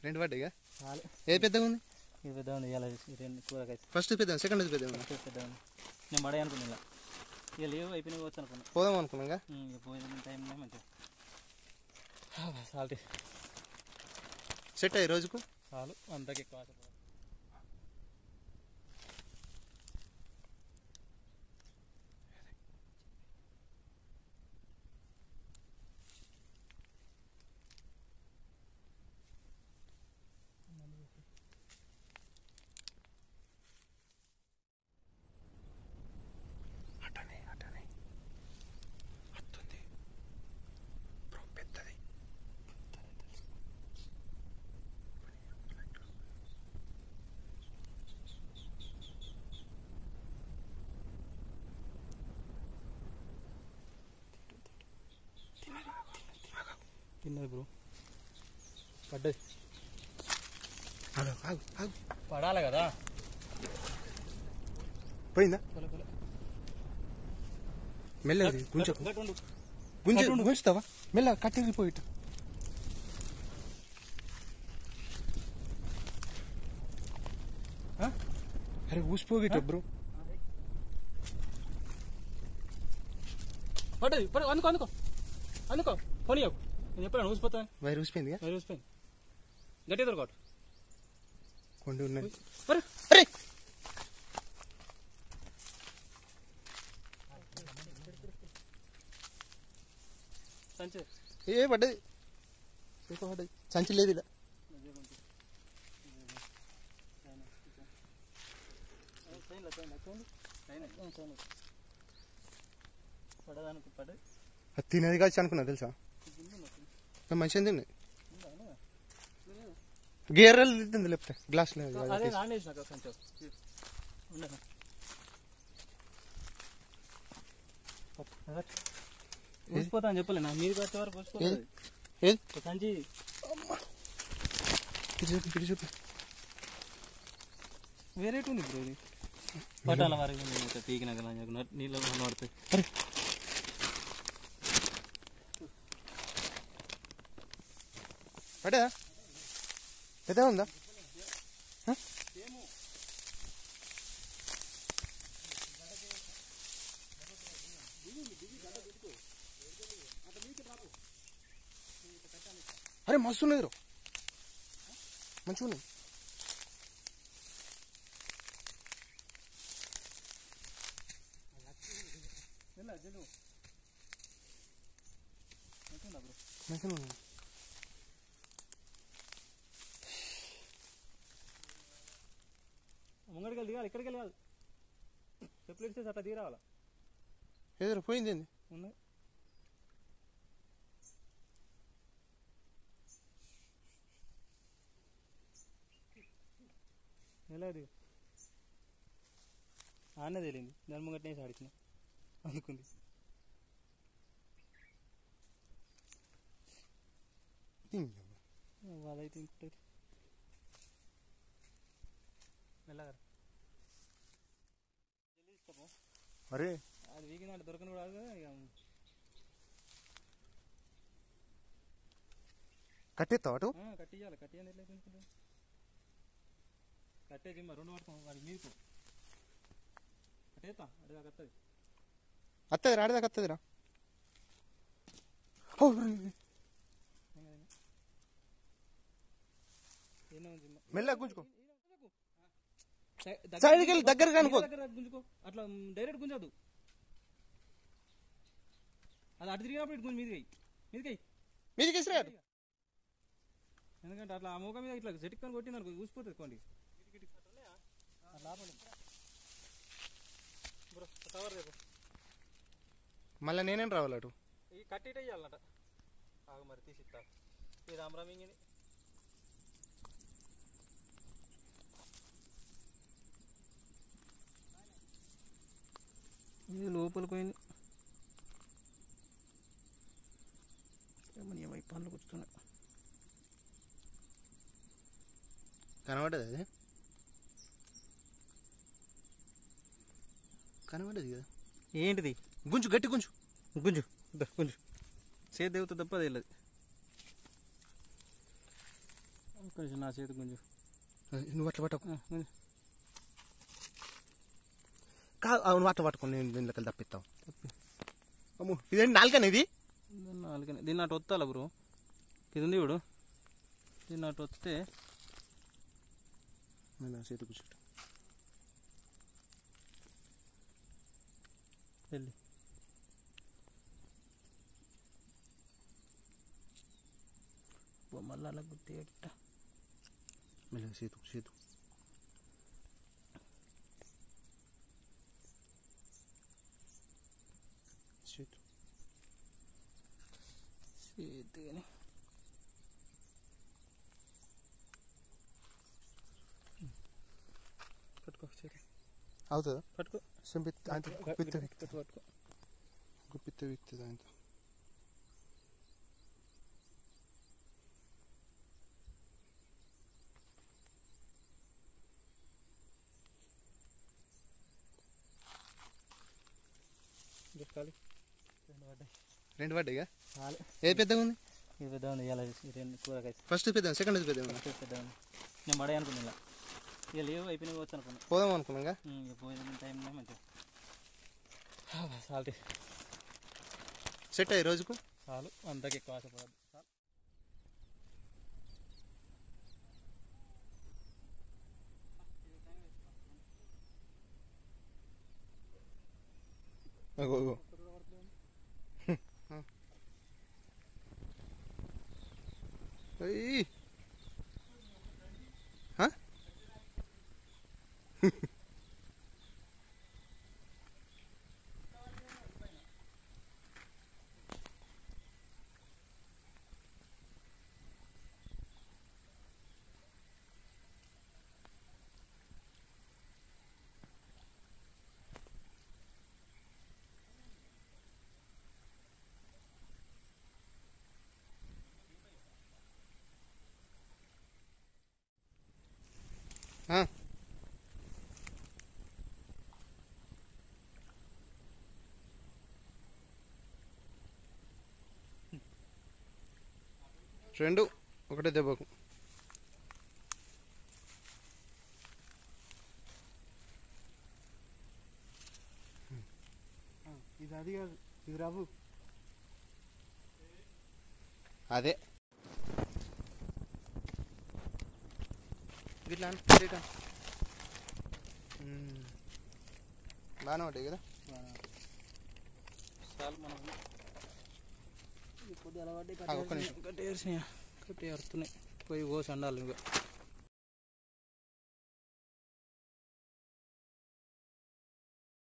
రెండు పడ్డాయిగా చాలు ఏది పెద్దగా ఉంది ఇది పెద్ద ఉంది ఇలా రెండు కూరగాయ ఫస్ట్ పెద్ద సెకండ్ పెద్దగా ఉంది ఫస్ట్ పెద్ద ఉంది నేను పడే అనుకున్నా ఇలా ఇక లేవు అయిపోయినా వచ్చి అనుకున్నా పోదాం అనుకున్నాగా ఉమ్, ఇక పోయిన టైం మంచిగా సాల్ట్ సెట్ అయ్యి రోజుకు చాలు అంతకి ఎక్కువ ఆశ పడకు. అటనే అటనే వస్తుంది బ్రో పెద్దది తిన్నది బ్రో పడ్డది ఆగు ఆగు ఆగు పడాలి కదా పోయిందా పొల పొల మెల్లది గుంజ గట్టు ఉండు. గుంజ అటుండు. గుంజుతావా మెల్ల కట్టిరిపోయిట అరే ఊసిపోగిట బ్రో పడ్డది పడు అందుకో అందుకో అందుకో పోనీయకు నేను ఎప్పుడు ఊసిపోతాను వైర్ ఊసిపోయిందిగా మరి ఊసిపోయింది గట్టి దొరకట్టు కొండి ఉన్నది మరి అరే సంచి ఏ పడ్డది ఏ పడ్డది సంచి లేదు ఇలా పడదానికి పడే అది తినేది కావచ్చు అనుకున్నా తెలుసా నా మంచిగా తిన్నది గేర్రలు తింది లేకపోతే గ్లాస్ లేదు అదే నానేసి నాకు కొంచెం ఉండదు ఊసిపోతా అని చెప్పలే నా మీరు వచ్చే వరకు ఊసిపోతుంది ఏది ఒక సంచి ఇటు చూపి ఇటు చూపి వేరేటి ఉంది బ్రో ఇది పట్టాల వరకు పీకినాక నాకు నీళ్ళు పడుతుంది అరే పడ్డా పెద్ద ఉందా హ? అరే మస్తు ఉన్నది రో మంచిగా ఉన్నది మంచిగా ఉన్నది ముంగడికి వెళ్ళి దిగాలి ఇక్కడికి వెళ్ళి కాదు చెప్పులు ఇస్తే అట్లా దిగిరావాలా ఎదురు పోయింది ఏంది ఉన్నాయి ఎలా అది ఆనే తేలింది దాని ముంగట్నే ఆడిచిన అనుకుంది వాళ్ళైతే ఇంకోటి మెల్లగా జల్దీ తీసుకోపో అరే అది వీకిందంటే దొరకని కూడా కాదు ఇక కట్టెత్తావు అటు ఆ, కట్టియాలి కట్టియాలి ఎట్లా పెంచుకుంటాం కట్టే జిమ్మ రెండు పడతాం వాడి మీదకు కట్టేస్తా అడిగా కట్టది అత్తది రాడదాకా అత్తదిరా ఏమో జిమ్మ మెల్లగా గుంజుకో దగ్గర- సైడ్కి వెళ్ళి దగ్గరగా అనుకో దగ్గర గుంజుకో అట్లా డైరెక్ట్ గుంజదు అది అటు తిరిగినప్పుడు ఇటు గుంజు మీదికి మీదికి మీదికి ఇసిరాడు ఎందుకంటే అట్లా ఆ మూక మీద ఇట్లా జటిక్కొని కొట్టింది అనుకో ఊసిపోతుంది కొండి లాభం బ్రో కవర్ రేపు మళ్ళీ నేనేం రావాలి అటు ఈ కట్టి ఇటే ఇవ్వాలన్నట ఆగు మరి తీసిస్తా ఇది అమరామింగిని ఇది లోపల పోయింది ఏమని వైపు పనులు కూర్చున్నాయి కనబడ్డది అది కనబడ్డది కదా ఏంటిది గుంజు గట్టి గుంజు గుంజు దా, గుంజు చేతి దేవుత తప్ప అది వెళ్ళదు కొంచెం నా చేతి కొంచెం నువ్వు అట్లా పట్టకు ఆ, కొంచెం కాదు ఆ, నువ్వు అట్లా పట్టుకో నేను దీనిలోకి తప్పిస్తావు అమ్ము ఇదేంటి నాలుకనే ఇది దీన్ని నాలుగనే దీన్ని అటు వత్తాల బ్రో ఇది ఉంది ఇప్పుడు దీన్ని అటు వస్తే చేతి కూర్చోట వెళ్ళి మళ్ళీ అలా గుర్తు పెట్ట మెల్లగా చేతు చేతు చేతు చేతిని పట్టుకో చేతి అవుతుందా పట్టుకో సంపిత్త అంత గుప్పిత్త పట్టుకో పట్టుకో గుప్పిత్త విక్తుంది అంత చెప్పాలి రెండు పడ్డాయి రెండు పడ్డాయిగా చాలు ఏది పెద్దగా ఉంది ఇది పెద్ద ఉంది ఇలా రెండు కూరగాయ ఫస్ట్ పెద్ద పెద్దగా ఉంది ఫస్ట్ పెద్ద ఉంది నేను పడే అనుకున్నా ఇలా ఇక లేవు అయిపోయినా పోవచ్చు అనుకున్నా పోదాం అనుకున్నాగా ఉమ్, ఇక పోయిన టైం మంచిగా చాలు సెట్ అయ్యి రోజుకు చాలు అంతకి ఎక్కువ ఆశపడద్దు చాలు అగో అగో అయ్యి హ? ఆ. రెండు ఒకటే దెబ్బకు ఇది అది కాదు ఇది రాబు అదే ఇట్లా అను, ఇట్లా. మ్మ్. బాగానే ఉంటాయి కదా చాలు మనం ఇది కొద్దిగా అలవాటు ఆ, ఒక్క నిమిషం. కట్టేసినాయి కట్టి అరుతున్నాయి పోయి కోసి అండాలి ఇంకా